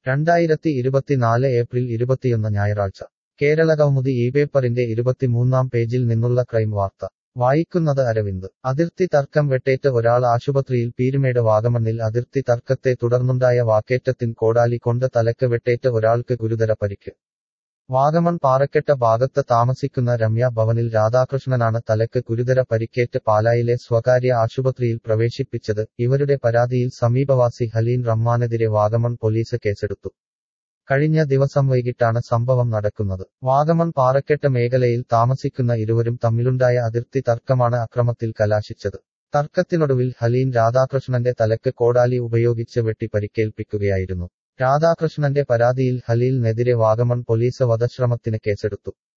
രണ്ടായിരത്തി ഇരുപത്തിനാല് ഏപ്രിൽ ഇരുപത്തിയൊന്ന് ഞായറാഴ്ച കേരള കൗമുദി ഈ പേപ്പറിന്റെ ഇരുപത്തിമൂന്നാം പേജിൽ നിന്നുള്ള ക്രൈം വാർത്ത വായിക്കുന്നത് അരവിന്ദ് അതിർത്തി തർക്കം വെട്ടേറ്റ് ഒരാൾ ആശുപത്രിയിൽ പീരുമേട് വാഗമണ്ണിൽ അതിർത്തി തർക്കത്തെ തുടർന്നുണ്ടായ വാക്കേറ്റത്തിൻ കോടാലി കൊണ്ട് തലക്ക് വെട്ടേറ്റ് ഒരാൾക്ക് ഗുരുതര പരിക്ക് വാഗമൺ പാറക്കെട്ട ഭാഗത്ത് താമസിക്കുന്ന രമ്യ ഭവനിൽ രാധാകൃഷ്ണനാണ് തലക്ക് ഗുരുതര പരിക്കേറ്റ് പാലായിലെ സ്വകാര്യ ആശുപത്രിയിൽ പ്രവേശിപ്പിച്ചത് ഇവരുടെ പരാതിയിൽ സമീപവാസി ഹലീൻ റഹ്മാനെതിരെ വാഗമൺ പോലീസ് കേസെടുത്തു കഴിഞ്ഞ ദിവസം വൈകിട്ടാണ് സംഭവം നടക്കുന്നത് വാഗമൺ പാറക്കെട്ട് മേഖലയിൽ താമസിക്കുന്ന ഇരുവരും തമ്മിലുണ്ടായ അതിർത്തി തർക്കമാണ് അക്രമത്തിൽ കലാശിച്ചത് തർക്കത്തിനൊടുവിൽ ഹലീൻ രാധാകൃഷ്ണന്റെ തലക്ക് കോടാലി ഉപയോഗിച്ച് വെട്ടി പരിക്കേൽപ്പിക്കുകയായിരുന്നു രാധാകൃഷ്ണന്റെ പരാതിയിൽ ഹലീലിനെതിരെ വാഗമൺ പോലീസ് വധശ്രമത്തിന് കേസെടുത്തു